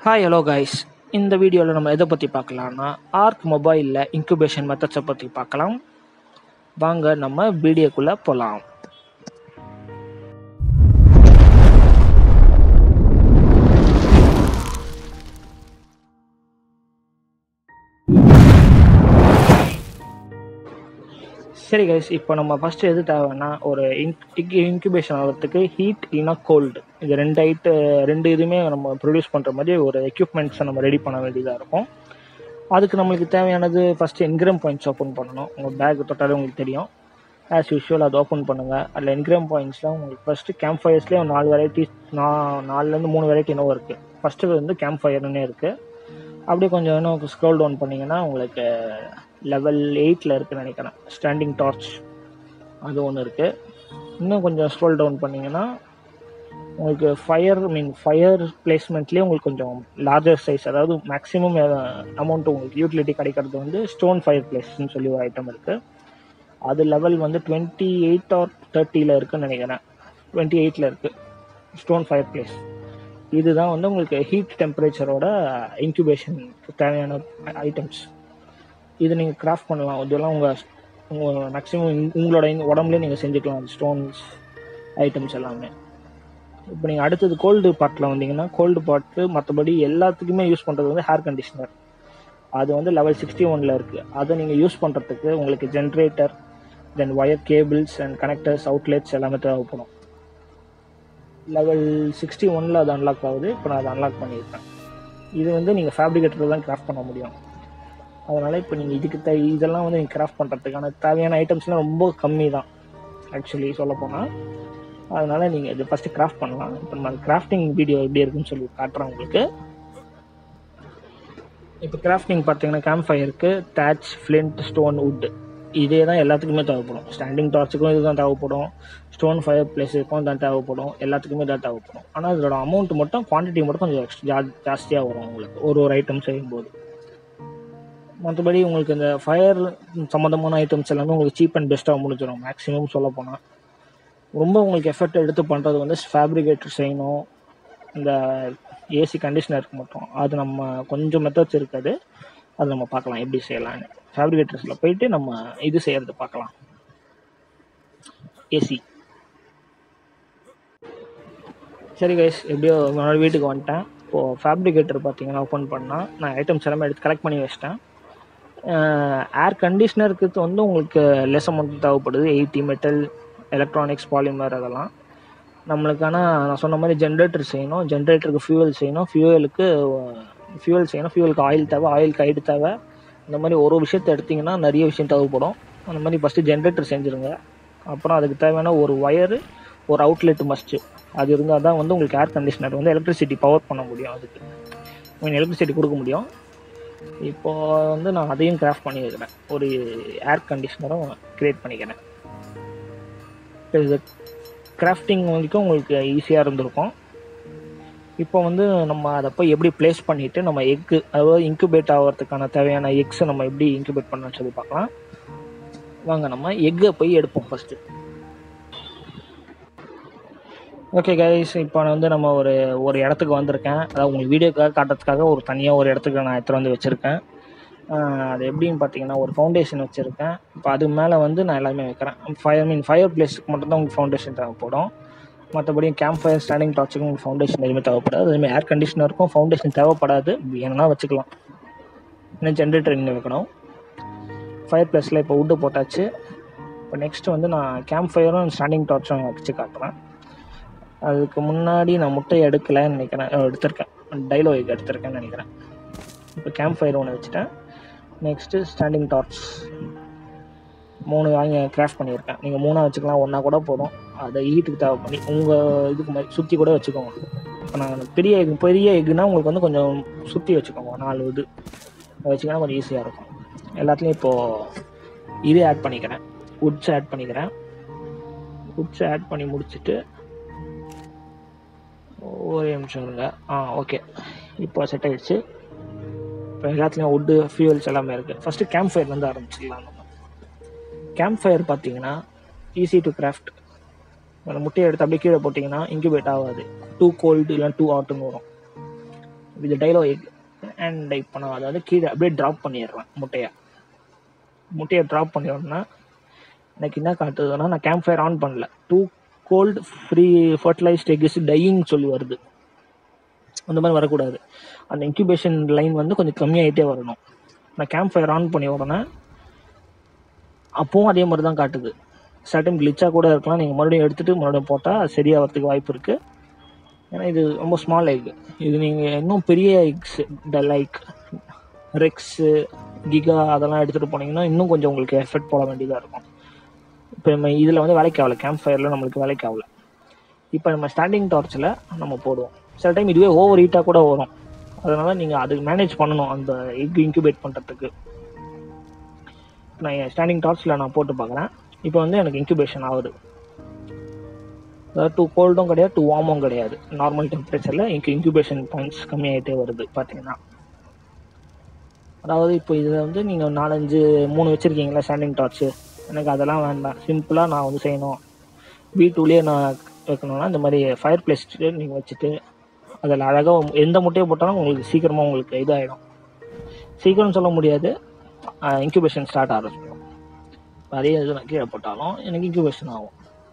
hi hello guys இந்த வீடியோவில் நம்ம எதை பற்றி பார்க்கலாம்னா ஆர்க் மொபைலில் இன்குபேஷன் மெத்தட்ஸை பற்றி பார்க்கலாம் வாங்க நம்ம வீடியோக்குள்ளே போகலாம் சரி கைஸ் இப்போ நம்ம ஃபஸ்ட்டு எது தேவைன்னா ஒரு இன்குபேஷன் ஆகிறதுக்கு ஹீட் இல்லைனா கோல்டு இது ரெண்டு ஐட்டு ரெண்டு இதுவுமே நம்ம ப்ரொடியூஸ் பண்ணுற மாதிரி ஒரு எக்யூப்மெண்ட்ஸை நம்ம ரெடி பண்ண வேண்டியதாக இருக்கும் அதுக்கு நம்மளுக்கு தேவையானது ஃபஸ்ட்டு என்கிராம் பாயிண்ட்ஸ் ஓப்பன் பண்ணணும் உங்கள் பேக் தொட்டாலே உங்களுக்கு தெரியும் ஆஸ் யூஷுவல் அதை ஓப்பன் பண்ணுங்கள் அதில் என்கிராம் பாயிண்ட்ஸில் உங்களுக்கு ஃபஸ்ட்டு கேம்ப் ஃபயர்ஸ்லேயே ஒரு நாலு வெரைட்டிஸ் நா நாலுலேருந்து மூணு வெரைட்டி என்னவோ இருக்குது ஃபஸ்ட்டு வந்து கேம்ப் ஃபயர்னே இருக்குது அப்படியே கொஞ்சம் இன்னும் ஸ்க்ரோல் டவுன் பண்ணிங்கன்னா உங்களுக்கு லெவல் எயிட்டில் இருக்குன்னு நினைக்கிறேன் ஸ்டாண்டிங் டார்ச் அது ஒன்று இருக்குது இன்னும் கொஞ்சம் ஸ்க்ரோல் டவுன் பண்ணிங்கன்னா உங்களுக்கு ஃபயர் மீன் ஃபயர் பிளேஸ்மெண்ட்லேயே உங்களுக்கு கொஞ்சம் லார்ஜர் சைஸ் அதாவது மேக்ஸிமம் அமௌண்ட் உங்களுக்கு யூட்டிலிட்டி கிடைக்கிறது வந்து ஸ்டோன் ஃபயர் பிளேஸ்ன்னு சொல்லி ஒரு ஐட்டம் இருக்குது அது லெவல் வந்து டுவெண்ட்டி எயிட் ஆர் தேர்ட்டியில் இருக்குன்னு நினைக்கிறேன் டுவெண்ட்டி எயிட்டில் இருக்குது ஸ்டோன் ஃபயர் பிளேஸ் இதுதான் வந்து உங்களுக்கு ஹீட் டெம்பரேச்சரோட இன்குபேஷன் தேவையான ஐட்டம்ஸ் இது நீங்கள் கிராஃப்ட் பண்ணலாம் இதெல்லாம் உங்கள் உங்கள் மேக்ஸிமம் உங்களோட உடம்புலேயே நீங்கள் செஞ்சுக்கலாம் ஸ்டோன்ஸ் ஐட்டம்ஸ் எல்லாமே இப்போ நீங்கள் அடுத்தது கோல்டு பாட்டில் வந்தீங்கன்னா கோல்டு பாட்டு மற்றபடி எல்லாத்துக்குமே யூஸ் பண்ணுறது வந்து ஹேர் கண்டிஷனர் அது வந்து லெவல் சிக்ஸ்டி ஒனில் இருக்குது அதை நீங்கள் யூஸ் பண்ணுறதுக்கு உங்களுக்கு generator then wire cables and connectors outlets எல்லாமே தேவைப்படும் லெவல் சிக்ஸ்டி ஒனில் அது அன்லாக் ஆகுது இப்போ நான் அதை அன்லாக் பண்ணியிருக்கேன் இது வந்து நீங்கள் ஃபேப்ரிகேட்டரில் தான் கிராஃப்ட் பண்ண முடியும் அதனால் இப்போ நீங்கள் இதுக்கு த இதெல்லாம் வந்து நீங்கள் கிராஃப்ட் பண்ணுறதுக்கான தேவையான ஐட்டம்ஸ்லாம் ரொம்ப கம்மி தான் ஆக்சுவலி சொல்லப்போனால் அதனால் நீங்கள் இது ஃபஸ்ட்டு கிராஃப்ட் பண்ணலாம் இப்போ நம்ம கிராஃப்டிங் வீடியோ எப்படி இருக்குன்னு சொல்லி காட்டுறேன் உங்களுக்கு இப்போ கிராஃப்டிங் பார்த்தீங்கன்னா கேம்ப் ஃபயருக்கு டேச் ஃப்ளிண்ட் ஸ்டோன் வுட் இதே தான் எல்லாத்துக்குமே தேவைப்படும் ஸ்டாண்டிங் டார்ச்சுக்கும் இதுதான் தேவைப்படும் ஸ்டோன் ஃபயர் பிளேஸுக்கும் தான் தேவைப்படும் எல்லாத்துக்குமே தான் தேவைப்படும் ஆனால் இதோட அமௌண்ட் மட்டும் குவான்டிட்டி மட்டும் கொஞ்சம் எக்ஸ்ட்ரா ஜாஸ்தியாக வரும் உங்களுக்கு ஒரு ஒரு ஐட்டம் செய்யும்போது மற்றபடி உங்களுக்கு இந்த ஃபயர் சம்மந்தமான ஐட்டம்ஸ் எல்லாமே உங்களுக்கு சீப் அண்ட் பெஸ்ட்டாக முடிஞ்சிடும் மேக்ஸிமம் சொல்ல போனால் ரொம்ப உங்களுக்கு எஃபர்ட் எடுத்து பண்ணுறது வந்து ஃபேப்ரிகேட்டர் செய்யணும் இந்த ஏசி கண்டிஷனருக்கு மட்டும் அது நம்ம கொஞ்சம் மெத்தட்ஸ் இருக்காது அது நம்ம பார்க்கலாம் எப்படி செய்யலான்னு ஃபேப்ரிகேட்டர்ஸில் போயிட்டு நம்ம இது செய்கிறது பார்க்கலாம் ஏசி சரி கைஸ் எப்படியோ என்னோட வீட்டுக்கு வந்துட்டேன் இப்போது ஃபேப்ரிகேட்டர் பார்த்தீங்கன்னா ஓப்பன் பண்ணால் நான் ஐட்டம்ஸ் எல்லாமே எடுத்து கலெக்ட் பண்ணி வச்சிட்டேன் ஏர் கண்டிஷ்னருக்கு வந்து உங்களுக்கு லெஸ் அமௌண்ட் தேவைப்படுது எயிட்டி மெட்டல் எலக்ட்ரானிக்ஸ் பாலிமர் அதெல்லாம் நம்மளுக்கான நான் சொன்ன மாதிரி ஜென்ரேட்டர் செய்யணும் ஜென்ரேட்டருக்கு ஃபியூவல் செய்யணும் ஃபியூவலுக்கு ஃபியூவல் செய்யணும் ஃபியூவலுக்கு ஆயில் தேவை ஆயில் கைடு தேவை இந்த மாதிரி ஒரு விஷயத்தை எடுத்திங்கன்னா நிறைய விஷயம் தேவைப்படும் அந்த மாதிரி ஃபஸ்ட்டு ஜென்ரேட்டர் செஞ்சுருங்க அப்புறம் அதுக்கு தேவையான ஒரு ஒயரு ஒரு அவுட்லெட் மஸ்ட்டு அது இருந்தால் தான் வந்து உங்களுக்கு ஏர் கண்டிஷனர் வந்து எலக்ட்ரிசிட்டி பவர் பண்ண முடியும் அதுக்கு மீன் எலக்ட்ரிசிட்டி கொடுக்க முடியும் இப்போ வந்து நான் அதையும் கிராஃப்ட் பண்ணி வைக்கிறேன் ஒரு ஏர் கண்டிஷனரும் க்ரியேட் பண்ணிக்கிறேன் இது கிராஃப்டிங் வரைக்கும் உங்களுக்கு ஈஸியாக இருந்திருக்கும் இப்போ வந்து நம்ம அதை போய் எப்படி ப்ளேஸ் பண்ணிவிட்டு நம்ம எக்கு அதாவது இன்குபேட் ஆகிறதுக்கான தேவையான எக்ஸை நம்ம எப்படி இன்குபேட் பண்ணணும்னு சொல்லி பார்க்கலாம் வாங்க நம்ம எக்கை போய் எடுப்போம் ஃபஸ்ட்டு ஓகே கைஸ் இப்போ வந்து நம்ம ஒரு ஒரு இடத்துக்கு வந்திருக்கேன் அதாவது உங்களுக்கு வீடியோக்காக காட்டுறதுக்காக ஒரு தனியாக ஒரு இடத்துக்கு நான் எடுத்துகிட்டு வந்து வச்சுருக்கேன் அது எப்படின்னு பார்த்தீங்கன்னா ஒரு ஃபவுண்டேஷன் வச்சுருக்கேன் இப்போ அது மேலே வந்து நான் எல்லாமே வைக்கிறேன் ஃபயர் மீன் ஃபயர் பிளேஸுக்கு மட்டும்தான் உங்களுக்கு ஃபவுண்டேஷன் தேவைப்படும் மற்றபடி கேம்ப் ஃபயர் ஸ்டாண்டிங் டார்ச்சுக்கும் உங்களுக்கு ஃபவுண்டேஷன் எதுவுமே தேவைப்படாது அதுமாதிரி ஏர் கண்டிஷனருக்கும் ஃபவுண்டேஷன் தேவைப்படாது வேணும்னா வச்சுக்கலாம் இன்னும் ஜென்ரேட்டர் இங்கே வைக்கணும் ஃபயர் பிளேஸில் இப்போ வுட்டு போட்டாச்சு இப்போ நெக்ஸ்ட்டு வந்து நான் கேம்ப் ஃபயரும் ஸ்டாண்டிங் டார்ச்சும் வச்சு காட்டுறேன் அதுக்கு முன்னாடி நான் முட்டை எடுக்கலைன்னு நினைக்கிறேன் எடுத்திருக்கேன் டைலோ எக் எடுத்திருக்கேன்னு நினைக்கிறேன் இப்போ கேம்ப் ஃபயர் ஒன்று வச்சுட்டேன் நெக்ஸ்ட்டு ஸ்டாண்டிங் டார்ச் மூணு வாங்கி கிராஃப்ட் பண்ணியிருக்கேன் நீங்கள் மூணாக வச்சுக்கலாம் ஒன்றா கூட போதும் அதை ஈட்டுக்கு தேவை பண்ணி உங்கள் இதுக்கு மாதிரி சுற்றி கூட வச்சுக்கோங்க இப்போ நான் பெரிய எக் பெரிய எக்குனா உங்களுக்கு வந்து கொஞ்சம் சுற்றி வச்சுக்கோங்க நாலு இது வச்சுக்கினா கொஞ்சம் ஈஸியாக இருக்கும் எல்லாத்துலேயும் இப்போது இது ஆட் பண்ணிக்கிறேன் உட்ஸ் ஆட் பண்ணிக்கிறேன் உட்ஸ் ஆட் பண்ணி முடிச்சுட்டு ஒரே நிமிஷம் இருங்க ஆ ஓகே இப்போ செட் ஆகிடுச்சு இப்போ எல்லாத்துலேயும் வுட்டு ஃபியூவல்ஸ் எல்லாமே இருக்குது ஃபஸ்ட்டு கேம்ப் ஃபயர்லேருந்து ஆரம்பிச்சிடலாம் நம்ம கேம்ப் ஃபயர் பார்த்தீங்கன்னா ஈஸி டு கிராஃப்ட் அந்த முட்டையை எடுத்து அப்படியே கீழே போட்டிங்கன்னா இன்குபேட் ஆகாது டூ கோல்டு இல்லை டூ ஹாட்டுன்னு வரும் இது டைலோ எக் அண்ட் இப்போ நான் அதாவது கீழே அப்படியே ட்ராப் பண்ணிடுறேன் முட்டையை முட்டையை ட்ராப் பண்ணி உடனே எனக்கு என்ன காட்டுதுன்னா நான் கேம்ப் ஃபயர் ஆன் பண்ணல too cold free fertilised egg is dying சொல்லி வருது அந்த மாதிரி வரக்கூடாது அந்த இன்குபேஷன் லைன் வந்து கொஞ்சம் கம்மியாயிட்டே வரணும் நான் கேம்ப் ஃபயர் ஆன் பண்ணி உடனே அப்பவும் அதே மாதிரி தான் காட்டுது சட்டன் கிளிச்சாக கூட இருக்கலாம் நீங்கள் மறுபடியும் எடுத்துகிட்டு மறுபடியும் போட்டால் சரியாகிறதுக்கு வாய்ப்பு இருக்குது ஏன்னா இது ரொம்ப ஸ்மால் எக் இது நீங்கள் இன்னும் பெரிய x the like rex giga அதெல்லாம் எடுத்துகிட்டு போனீங்கன்னா இன்னும் கொஞ்சம் உங்களுக்கு எஃபெக்ட் போட வேண்டியதாக இருக்கும் இப்போ நம்ம இதில் வந்து வேலைக்கு ஆகல கேம்ப் ஃபயரில் நம்மளுக்கு வேலைக்கு ஆகல இப்போ நம்ம ஸ்டாண்டிங் டார்ச்சில் நம்ம போடுவோம் சில டைம் இதுவே ஓவர் ஹீட்டாக கூட வரும் அதனால் நீங்கள் அது மேனேஜ் பண்ணணும் அந்த எக் இன்குபேட் பண்ணுறதுக்கு நான் என் ஸ்டாண்டிங் டார்ச்சில் நான் போட்டு பார்க்குறேன் இப்போ வந்து எனக்கு இன்குபேஷன் ஆகுது அதாவது டூ கோல்டும் கிடையாது டூ வார்மும் கிடையாது நார்மல் டெம்பரேச்சரில் இங்கு இன்குபேஷன் பாயிண்ட்ஸ் கம்மியாகிட்டே வருது பார்த்தீங்கன்னா அதாவது இப்போ இதில் வந்து நீங்கள் நாலஞ்சு மூணு வச்சுருக்கீங்களா ஸ்டாண்டிங் டார்ச்சு எனக்கு அதெல்லாம் வேண்டாம் சிம்பிளாக நான் வந்து செய்யணும் வீட்டுலேயே நான் வைக்கணும்னா இந்த மாதிரி ஃபயர் பிளேஸ் நீங்கள் வச்சுட்டு அதில் அழகாக எந்த முட்டையை போட்டாலும் உங்களுக்கு சீக்கிரமாக உங்களுக்கு இதாகிடும் சீக்கிரம் சொல்ல முடியாது இன்குபேஷன் ஸ்டார்ட் ஆரம்பிச்சிடும் அதே இது நான் கீழே போட்டாலும் எனக்கு இன்குபேஷன் ஆகும்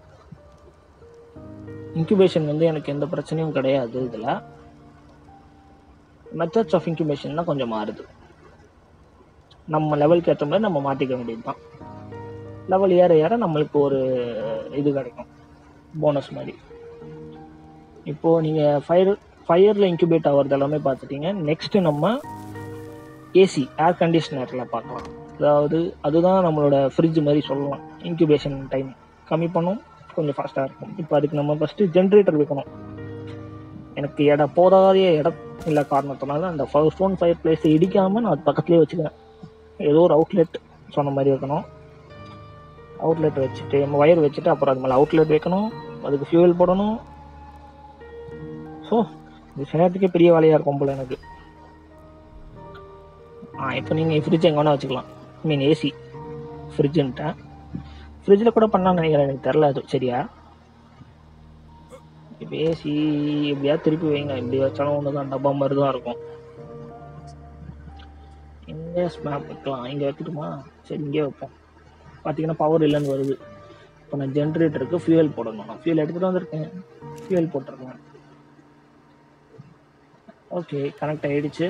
இன்குபேஷன் வந்து எனக்கு எந்த பிரச்சனையும் கிடையாது இதில் மெத்தட்ஸ் ஆஃப் இன்குபேஷன் தான் கொஞ்சம் மாறுது நம்ம லெவலுக்கு ஏற்ற மாதிரி நம்ம மாற்றிக்க வேண்டியது தான் லெவல் ஏற ஏற நம்மளுக்கு ஒரு இது கிடைக்கும் போனஸ் மாதிரி இப்போது நீங்கள் ஃபயர் ஃபயரில் இன்குபேட் ஆகிறது எல்லாமே பார்த்துட்டீங்க நெக்ஸ்ட்டு நம்ம ஏசி ஏர் கண்டிஷனரில் பார்க்கலாம் அதாவது அதுதான் நம்மளோட ஃப்ரிட்ஜ் மாதிரி சொல்லலாம் இன்குபேஷன் டைம் கம்மி பண்ணும் கொஞ்சம் ஃபாஸ்ட்டாக இருக்கும் இப்போ அதுக்கு நம்ம ஃபஸ்ட்டு ஜென்ரேட்டர் வைக்கணும் எனக்கு இடம் போதாத இடம் இல்லை காரணத்தினால அந்த ஃபோன் ஃபயர் பிளேஸை இடிக்காமல் நான் அது பக்கத்துலேயே வச்சுக்கிறேன் ஏதோ ஒரு அவுட்லெட் சொன்ன மாதிரி வைக்கணும் அவுட்லெட் வச்சுட்டு நம்ம ஒயர் வச்சுட்டு அப்புறம் அது மேலே அவுட்லெட் வைக்கணும் அதுக்கு ஃபியூவல் போடணும் ஸோ இது செய்யறதுக்கே பெரிய வேலையாக இருக்கும் போல எனக்கு ஆ இப்போ நீங்கள் ஃப்ரிட்ஜ் எங்கே வேணால் வச்சுக்கலாம் ஐ மீன் ஏசி ஃப்ரிட்ஜுன்ட்டேன் ஃப்ரிட்ஜில் கூட பண்ணலாம்னு நினைக்கிறேன் எனக்கு தெரில அது சரியா இப்போ ஏசி எப்படியாவது திருப்பி வைங்க இப்படி வச்சாலும் ஒன்று தான் டப்பா மாதிரி தான் இருக்கும் எங்கே ஸ்மாப் வைக்கலாம் இங்கே வைக்கட்டுமா சரி இங்கே வைப்போம் பார்த்தீங்கன்னா பவர் இல்லைன்னு வருது இப்போ நான் ஜென்ரேட்டருக்கு ஃபியூயல் போடணும் நான் ஃபியூயல் எடுத்துகிட்டு வந்திருக்கேன் ஃபியூயல் போட்டிருக்கேன் ஓகே கனெக்ட் ஆகிடுச்சு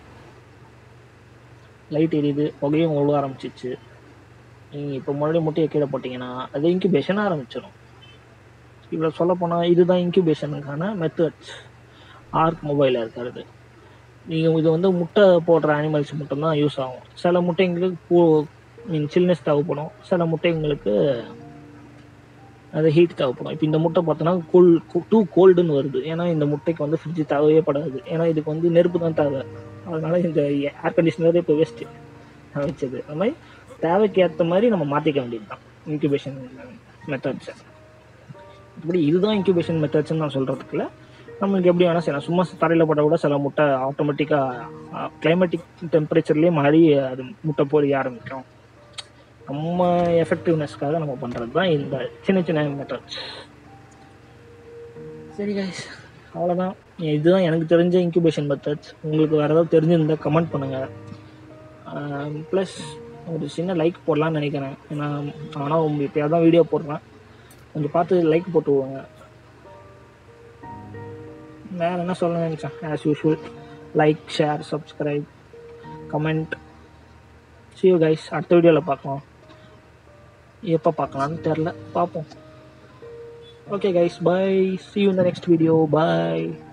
லைட் எரியுது புகையும் ஒழுக ஆரம்பிச்சிச்சு நீங்கள் இப்போ மறுபடியும் முட்டையை கீழே போட்டிங்கன்னா அது இன்குபேஷன் ஆரம்பிச்சிடும் இவ்வளோ சொல்ல போனால் இதுதான் இன்குபேஷனுக்கான மெத்தட்ஸ் ஆர்க் மொபைலில் இருக்கிறது நீங்கள் இது வந்து முட்டை போடுற அனிமல்ஸ் மட்டும்தான் யூஸ் ஆகும் சில முட்டைங்களுக்கு பூ மீன் சில்னஸ் தேவைப்படும் சில முட்டைங்களுக்கு அது ஹீட் தேவைப்படும் இப்போ இந்த முட்டை பார்த்தோன்னா கூல் டூ கோல்டுன்னு வருது ஏன்னா இந்த முட்டைக்கு வந்து ஃப்ரிட்ஜ் தேவையே படாது ஏன்னா இதுக்கு வந்து நெருப்பு தான் தேவை அதனால இந்த ஏர் கண்டிஷனரே இப்போ வேஸ்ட்டு நான் வச்சது அந்த மாதிரி தேவைக்கு ஏற்ற மாதிரி நம்ம மாற்றிக்க வேண்டியது தான் இன்குபேஷன் மெத்தட்ஸை இப்படி இதுதான் இன்குபேஷன் மெத்தட்ஸ்னு நான் சொல்கிறதுக்குல நம்மளுக்கு எப்படி வேணால் செய்யலாம் சும்மா தரையில் போட்டால் கூட சில முட்டை ஆட்டோமேட்டிக்காக கிளைமேட்டிக் டெம்பரேச்சர்லேயே மாறி அது முட்டை பொரிய ஆரம்பிக்கும் நம்ம எஃபெக்டிவ்னஸ்க்காக நம்ம பண்ணுறது தான் இந்த சின்ன சின்ன மெத்தட்ஸ் சரி கைஸ் அவ்வளோதான் இதுதான் எனக்கு தெரிஞ்ச இன்குபேஷன் மெத்தட்ஸ் உங்களுக்கு வேறு ஏதாவது தெரிஞ்சிருந்தா கமெண்ட் பண்ணுங்கள் ப்ளஸ் ஒரு சின்ன லைக் போடலான்னு நினைக்கிறேன் ஏன்னா ஆனால் உங்க இப்போயாவது தான் வீடியோ போடுறேன் கொஞ்சம் பார்த்து லைக் போட்டு விடுங்க வேறு என்ன சொல்ல நினச்சேன் as usual like share subscribe comment see you guys அடுத்த வீடியோவில் பார்க்கலாம் எப்போ பார்க்கலான்னு தெரில பார்ப்போம் okay guys bye see you in the next video bye